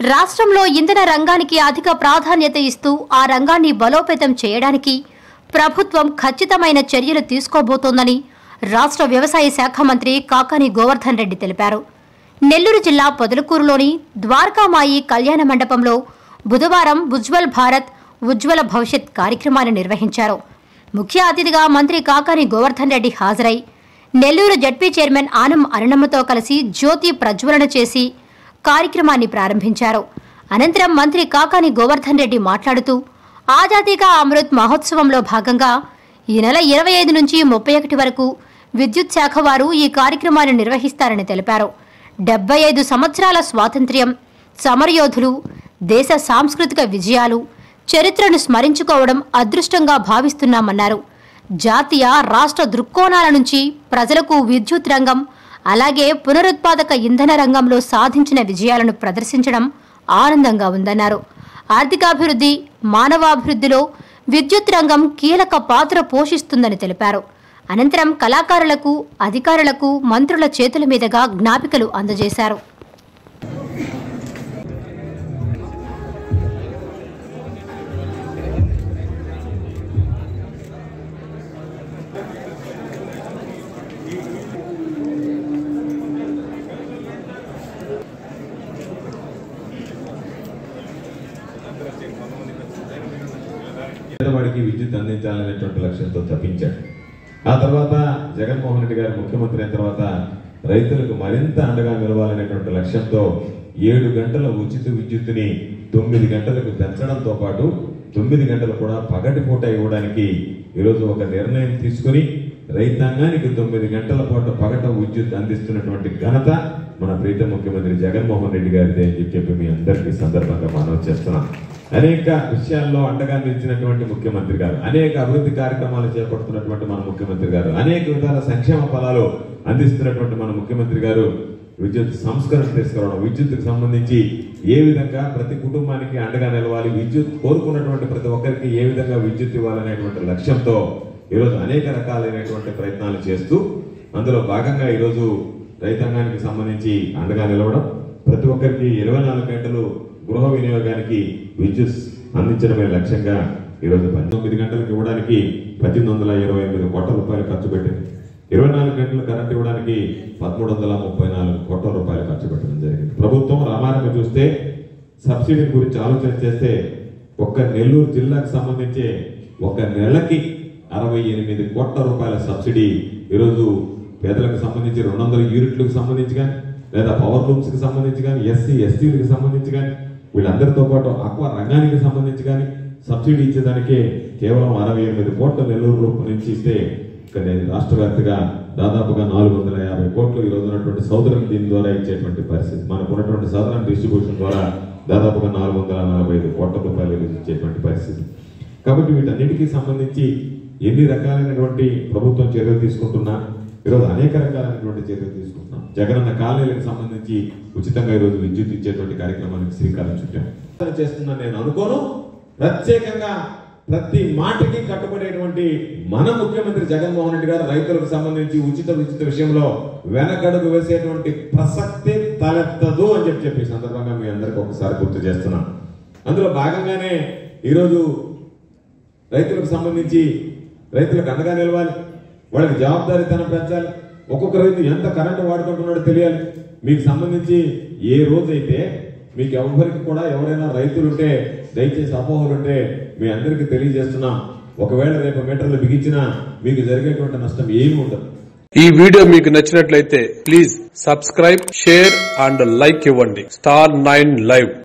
రాష్ట్రంలో ఇంధన రంగానికి అధిక ప్రాధాన్యత ఇస్తూ ఆ రంగాన్ని బలోపేతం చేయడానికి ప్రభుత్వం ఖచ్చితమైన చర్యలు తీసుకోబోతోందని రాష్ట్ర వ్యవసాయ శాఖ మంత్రి కాకాని గోవర్ధన్ రెడ్డి తెలిపారు నెల్లూరు జిల్లా పొదలకూరులోని ద్వారకామాయి కళ్యాణ మండపంలో బుధవారం ఉజ్వల్ భారత్ ఉజ్వల భవిష్యత్ కార్యక్రమాన్ని నిర్వహించారు ముఖ్య అతిథిగా మంత్రి కాకాని గోవర్ధన్ రెడ్డి హాజరై నెల్లూరు జడ్పీ చైర్మన్ ఆనం అరుణమ్మతో కలిసి జ్యోతి ప్రజ్వలన చేసి కార్యక్రమాన్ని ప్రారంభించారు అనంతరం మంత్రి కాకాని గోవర్ధన్ రెడ్డి మాట్లాడుతూ ఆజాదీ కా అమృత్ మహోత్సవంలో భాగంగా ఈ నెల ఇరవై ఐదు నుంచి ముప్పై ఒకటి వరకు విద్యుత్ శాఖ వారు ఈ కార్యక్రమాన్ని నిర్వహిస్తారని తెలిపారు డెబ్బై ఐదు సంవత్సరాల స్వాతంత్ర్యం సమరయోధులు దేశ సాంస్కృతిక విజయాలు చరిత్రను స్మరించుకోవడం అదృష్టంగా భావిస్తున్నామన్నారు జాతీయ రాష్ట్ర దృక్కోణాల నుంచి ప్రజలకు విద్యుత్ రంగం అలాగే పునరుత్పాదక ఇంధన రంగంలో సాధించిన విజయాలను ప్రదర్శించడం ఆనందంగా ఉందన్నారు ఆర్థికాభివృద్ధి మానవాభివృద్ధిలో విద్యుత్ రంగం కీలక పాత్ర పోషిస్తుందని తెలిపారు అనంతరం కళాకారులకు అధికారులకు మంత్రుల చేతుల మీదుగా జ్ఞాపికలు అందజేశారు పేదవాడికి విద్యుత్ అందించాలనేటువంటి లక్ష్యంతో తప్పించాడు ఆ తర్వాత జగన్మోహన్ రెడ్డి గారు ముఖ్యమంత్రి అయిన తర్వాత రైతులకు మరింత అండగా నిలవాలనేటువంటి లక్ష్యంతో ఏడు గంటల ఉచిత విద్యుత్తుని తొమ్మిది గంటలకు పెంచడంతో పాటు తొమ్మిది గంటలు కూడా పగటి పూట ఇవ్వడానికి ఈరోజు ఒక నిర్ణయం తీసుకుని రైతాంగానికి తొమ్మిది గంటల పాటు పగట విద్యుత్ అందిస్తున్నటువంటి ఘనత మన ప్రీత ముఖ్యమంత్రి జగన్మోహన్ రెడ్డి గారిదే అని చెప్పి మీ అందరికీ ఈ సందర్భంగా మనవి చేస్తున్నాం అనేక విషయాల్లో అండగా నిలిచినటువంటి ముఖ్యమంత్రి గారు అనేక అభివృద్ధి కార్యక్రమాలు చేపడుతున్నటువంటి మన ముఖ్యమంత్రి గారు అనేక విధాల సంక్షేమ ఫలాలు అందిస్తున్నటువంటి మన ముఖ్యమంత్రి గారు విద్యుత్ సంస్కరణ తీసుకురావడం విద్యుత్కు సంబంధించి ఏ విధంగా ప్రతి కుటుంబానికి అండగా నిలవాలి విద్యుత్ కోరుకున్నటువంటి ప్రతి ఒక్కరికి ఏ విధంగా విద్యుత్ ఇవ్వాలనేటువంటి లక్ష్యంతో ఈరోజు అనేక రకాలైనటువంటి ప్రయత్నాలు చేస్తూ అందులో భాగంగా ఈరోజు రైతాంగానికి సంబంధించి అండగా నిలవడం ప్రతి ఒక్కరికి ఇరవై నాలుగు గంటలు గృహ వినియోగానికి విద్యుత్ అందించడమే లక్ష్యంగా ఈరోజు పంతొమ్మిది గంటలకు ఇవ్వడానికి పద్దెనిమిది వందల ఇరవై ఎనిమిది కోట్ల రూపాయలు ఖర్చు పెట్టింది ఇరవై నాలుగు గంటలు కరెంట్ ఇవ్వడానికి పదమూడు వందల ముప్పై నాలుగు కోట్ల రూపాయలు ఖర్చు పెట్టడం జరిగింది ప్రభుత్వం రామాయణ చూస్తే సబ్సిడీ గురించి ఆలోచన చేస్తే ఒక్క నెల్లూరు జిల్లాకు సంబంధించి ఒక నెలకి అరవై ఎనిమిది కోట్ల రూపాయల సబ్సిడీ ఈరోజు పేదలకు సంబంధించి రెండు వందల యూనిట్లకు సంబంధించి కానీ లేదా పవర్ లూమ్స్ కి సంబంధించి కానీ ఎస్సీ ఎస్టీలకు సంబంధించి కానీ వీళ్ళందరితో పాటు అక్వా రంగానికి సంబంధించి కానీ సబ్సిడీ ఇచ్చేదానికే కేవలం అరవై ఎనిమిది కోట్ల నెల్లూరు రూపాయల నుంచి ఇస్తే ఇక్కడ రాష్ట్ర వ్యాప్తంగా దాదాపుగా నాలుగు వందల యాభై కోట్లు ఈ రోజు ఉన్నటువంటి సౌదరం దీని ద్వారా ఇచ్చేటువంటి పరిస్థితి మనకు ఉన్నటువంటి సౌదరం డిస్ట్రిబ్యూషన్ ద్వారా దాదాపుగా నాలుగు వందల నలభై ఐదు కోట్ల రూపాయలు ఈరోజు ఇచ్చేటువంటి పరిస్థితి కాబట్టి వీటన్నిటికీ సంబంధించి ఎన్ని రకాలైనటువంటి ప్రభుత్వం చర్యలు తీసుకుంటున్నా ఈరోజు అనేక రకాలైనటువంటి చర్యలు తీసుకుంటున్నాం జగనన్న కాలనీలకు సంబంధించి ఉచితంగా ఈరోజు విద్యుత్ ఇచ్చేటువంటి కార్యక్రమానికి శ్రీకారం చుట్టాం చేస్తున్నా నేను అనుకోను ప్రత్యేకంగా ప్రతి మాటకి కట్టుబడేటువంటి మన ముఖ్యమంత్రి జగన్మోహన్ రెడ్డి గారు రైతులకు సంబంధించి ఉచిత ఉచిత విషయంలో వెనకడుగు వేసేటువంటి ప్రసక్తి తలెత్తదు అని చెప్పి చెప్పి ఈ సందర్భంగా మీ అందరికి ఒకసారి గుర్తు చేస్తున్నాను అందులో భాగంగానే ఈరోజు రైతులకు సంబంధించి రైతులకు అండగా నిలవాలి వాళ్ళకి జవాబుదారీతనం పెంచాలి ఒక్కొక్క రైతు ఎంత కరెంటు వాడుకుంటున్నాడో తెలియాలి మీకు సంబంధించి ఏ రోజైతే మీకు ఎవరికి కూడా ఎవరైనా రైతులు ఉంటే దయచేసి అపోహలు ఉంటే మీ అందరికీ తెలియజేస్తున్నాం ఒకవేళ రేపు మీటర్లు బిగించినా మీకు జరిగేటువంటి నష్టం ఏమీ ఉండదు ఈ వీడియో మీకు నచ్చినట్లయితే please subscribe share and like ఇవ్వండి స్టార్ నైన్ లైవ్